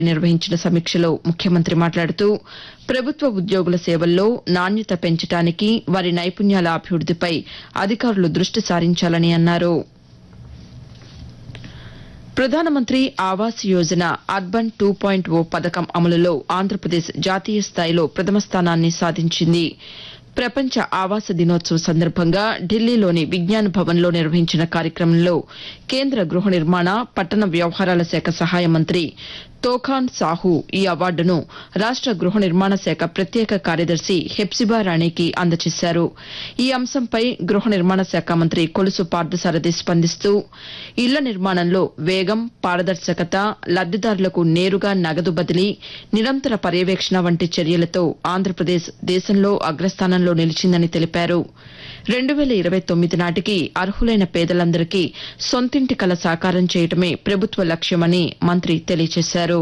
నిర్వహించిన సమీక్షలో ముఖ్యమంత్రి మాట్లాడుతూ ప్రభుత్వ ఉద్యోగుల సేవల్లో నాణ్యత పెంచడానికి వారి నైపుణ్యాల అభివృద్దిపై అధికారులు దృష్టి సారించాలని అన్నారు Pradhan Mantri Awas Yojana urban two point O పథకం అమలులో ఆంధ్రప్రదేశ్ జాతీయ స్థాయిలో ప్రథమ స్థానాన్ని సాధించింది ప్రపంచ ఆవాస దినోత్సవం సందర్భంగా ఢిల్లీలోని విజ్ఞాన్ భవన్లో నిర్వహించిన కార్యక్రమంలో కేంద్ర గృహ నిర్మాణ పట్టణ వ్యవహారాల శాఖ సహాయ మంత్రి తోఖాన్ సాహు ఈ అవార్డును రాష్ట గృహ నిర్మాణ శాఖ ప్రత్యేక కార్యదర్శి హెప్సిబా రాణికి అందజేశారు ఈ అంశంపై గృహ నిర్మాణ శాఖ మంత్రి కొలుసు పార్థసారథి స్పందిస్తూ ఇళ్ల నిర్మాణంలో వేగం పారదర్శకత లబ్దిదారులకు నేరుగా నగదు బదిలీ నిరంతర పర్యవేక్షణ వంటి చర్యలతో ఆంధ్రప్రదేశ్ దేశంలో అగ్రస్థానంలో నిలిచిందని తెలిపారు రెండు వేల ఇరవై తొమ్మిది నాటికి అర్హులైన పేదలందరికీ సొంతింటి కల సాకారం చేయటమే ప్రభుత్వ లక్ష్యమని మంత్రి తెలియజేశారు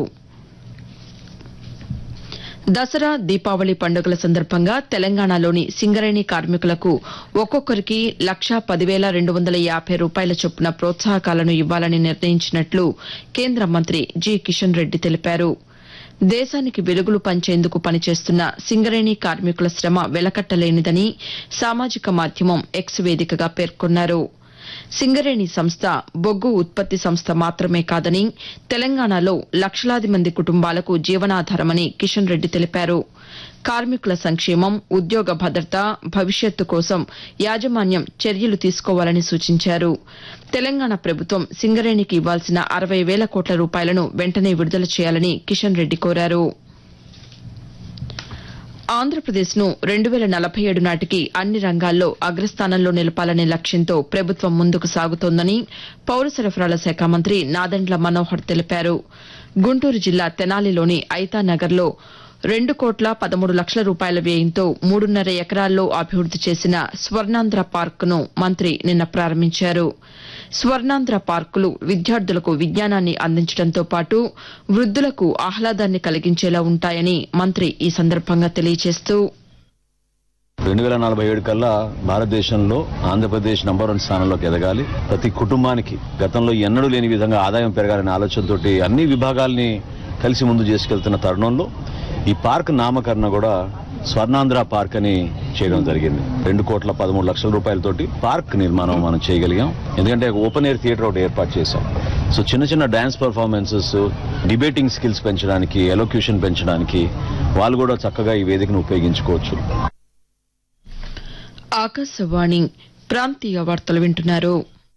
దసరా దీపావళి పండుగల సందర్భంగా తెలంగాణలోని సింగరేణి కార్మికులకు ఒక్కొక్కరికి లక్షా పదివేల రెండు వందల యాభై రూపాయల చొప్పున ప్రోత్సాహకాలను ఇవ్వాలని నిర్ణయించినట్లు కేంద్ర మంత్రి జి కిషన్ రెడ్డి తెలిపారు దేశానికి వెలుగులు పంచేందుకు పనిచేస్తున్న సింగరేణి కార్మికుల శ్రమ వెలకట్టలేనిదని సామాజిక మాధ్యమం ఎక్స్ వేదికగా పేర్కొన్నారు సింగరేణి సంస్థ బొగ్గు ఉత్పత్తి సంస్థ మాత్రమే కాదని తెలంగాణలో లక్షలాది మంది కుటుంబాలకు జీవనాధారమని కిషన్ రెడ్డి తెలిపారు కార్మికుల సంక్షేమం ఉద్యోగ భద్రత భవిష్యత్తు కోసం యాజమాన్యం చర్యలు తీసుకోవాలని సూచించారు తెలంగాణ ప్రభుత్వం సింగరేణికి ఇవ్వాల్సిన అరవై వేల కోట్ల రూపాయలను వెంటనే విడుదల చేయాలని కిషన్ రెడ్డి కోరారు ఆంధ్రప్రదేశ్ను రెండు వేల నలభై ఏడు నాటికి అన్ని రంగాల్లో అగ్రస్థానంలో నిలపాలనే లక్ష్యంతో ప్రభుత్వం ముందుకు సాగుతోందని పౌర సరఫరాల శాఖ మంత్రి నాదెండ్ల మనోహర్ తెలిపారు గుంటూరు జిల్లా తెనాలిలోని ఐతానగర్లో రెండు కోట్ల పదమూడు లక్షల రూపాయల వ్యయంతో మూడున్నర ఎకరాల్లో అభివృద్ది చేసిన స్వర్ణాంధ్ర పార్కును మంత్రి నిన్న ప్రారంభించారు స్వర్ణాంధ్ర పార్కులు విద్యార్థులకు విజ్ఞానాన్ని అందించడంతో పాటు వృద్దులకు ఆహ్లాదాన్ని కలిగించేలా ఉంటాయని మంత్రి ఈ సందర్భంగా తెలియజేస్తూ రెండు వేల నలభై ఏడు కల్లా భారతదేశంలో ఆంధ్రప్రదేశ్ నంబర్ వన్ స్థానంలోకి ఎదగాలి ప్రతి కుటుంబానికి గతంలో ఎన్నడూ లేని విధంగా ఆదాయం పెరగాలనే ఆలోచనతోటి అన్ని విభాగాల్ని కలిసి ముందు చేసుకెళ్తున్న తరుణంలో ఈ పార్క్ నామకరణ కూడా స్వర్ణాంధ్ర పార్క్ అని చేయడం జరిగింది రెండు కోట్ల పదమూడు లక్షల రూపాయలతోటి పార్క్ నిర్మాణం మనం చేయగలిగాం ఎందుకంటే ఓపెన్ ఎయిర్ థియేటర్ ఒకటి ఏర్పాటు చేశాం సో చిన్న చిన్న డాన్స్ పర్ఫార్మెన్సెస్ డిబేటింగ్ స్కిల్స్ పెంచడానికి ఎలోక్యూషన్ పెంచడానికి వాళ్ళు కూడా చక్కగా ఈ వేదికను ఉపయోగించుకోవచ్చు ఆకాశవాణి ప్రాంతీయ వార్తలు వింటున్నారు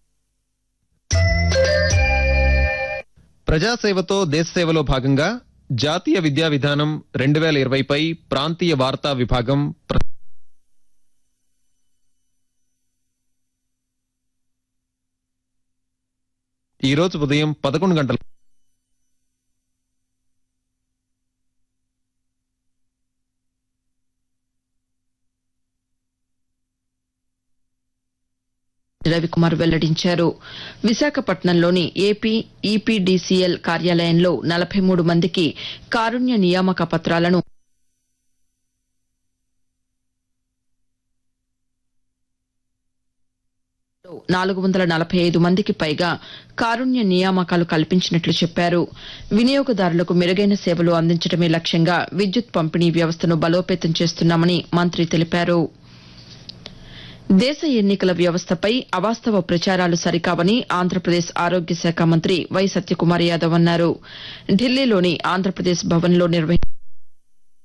ప్రజాసేవతో దేశసేవలో భాగంగా జాతీయ విద్యా విధానం రెండు వేల ఇరవైపై ప్రాంతీయ వార్తా విభాగం ప్ర- ఈ రోజు ఉదయం పదకొండు గంటల రవికుమార్ వెల్లడించారు విశాఖపట్నంలోని ఏపీ ఈపీడీసీఎల్ కార్యాలయంలో నలభై మూడు మందికి కారుణ్య నియామక పత్రాలను నాలుగు వందల నలభై ఐదు మందికి పైగా కారుణ్య నియామకాలు కల్పించినట్లు చెప్పారు వినియోగదారులకు మెరుగైన సేవలు అందించడమే లక్ష్యంగా విద్యుత్ పంపిణీ వ్యవస్థను బలోపేతం చేస్తున్నామని మంత్రి తెలిపారు దేశ ఎన్నికల వ్యవస్థపై అవాస్తవ ప్రచారాలు సరికావని ఆంధ్రప్రదేశ్ ఆరోగ్య శాఖ మంత్రి వై సత్యకుమార్ యాదవ్ అన్నారు ఢిల్లీలోని ఆంధ్రప్రదేశ్ భవన్లో నిర్వహించిన